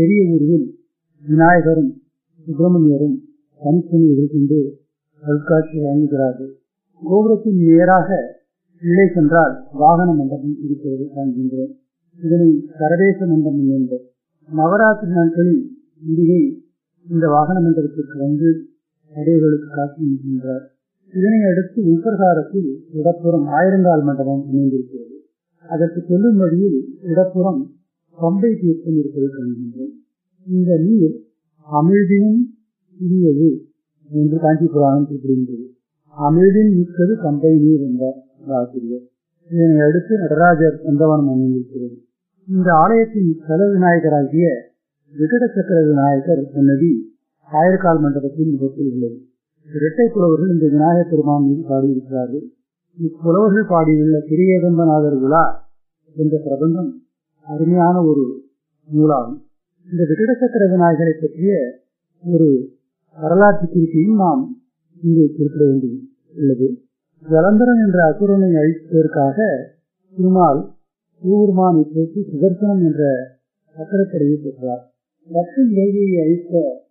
பெரிய ஊரில் விநாயகரும் சுப்பிரமணியரும் தனித்தனி எதிர்கொண்டு அருட்காட்சி வழங்குகிறார்கள் கோபுரத்தின் நேராக உள்ளே சென்றால் வாகன மண்டபம் இருக்கிறது காண்கின்றோம் இதனை சரவேச மண்டபம் என்பர் நவராத்திரி நாட்களில் இங்கே இந்த வாகன மண்டபத்திற்கு வந்து அடையர்களுக்கு காட்சி நிற்கின்றார் இதனை அடுத்து உள்பிரகாரத்தில் இடப்புறம் ஆயிரங்கால் மண்டபம் அமைந்திருக்கிறது அதற்கு செல்லும் வழியில் இடப்புறம் பம்பை தீர்த்தம் இருப்பதை காண்கின்றோம் இந்த நீர் அமிழ்தினும் சிறியது என்று காஞ்சி புராணம் குறிப்பிடுகின்றது அமிழ்தின் மிக்கது பம்பை நீர் என்றார் ஆசிரியர் இதனை அடுத்து நடராஜர் வந்தவனம் அமைந்திருக்கிறது இந்த ஆலயத்தின் தல விநாயகராகிய விகட சக்கர விநாயகர் சன்னதி ஆயிரக்கால் மண்டபத்தின் முகத்தில் உள்ளது இரட்டை புலவர்கள் இந்த விநாயகர் பெருமான் மீது பாடியிருக்கிறார்கள் இப்புலவர்கள் பாடியுள்ள திரியேகம்பநாதர் விழா என்ற பிரபந்தம் அருமையான ஒரு நூலாகும் இந்த விகட சக்கர விநாயகரை பற்றிய ஒரு வரலாற்று குறிப்பையும் நாம் இங்கே குறிப்பிட வேண்டி உள்ளது ஜலந்தரன் என்ற அசுரனை அழிப்பதற்காக திருமால் ஊர்மானை போட்டு சுதர்சனம் என்ற சக்கரப்படையை பெற்றார் லட்சுமி தேவியை அழித்த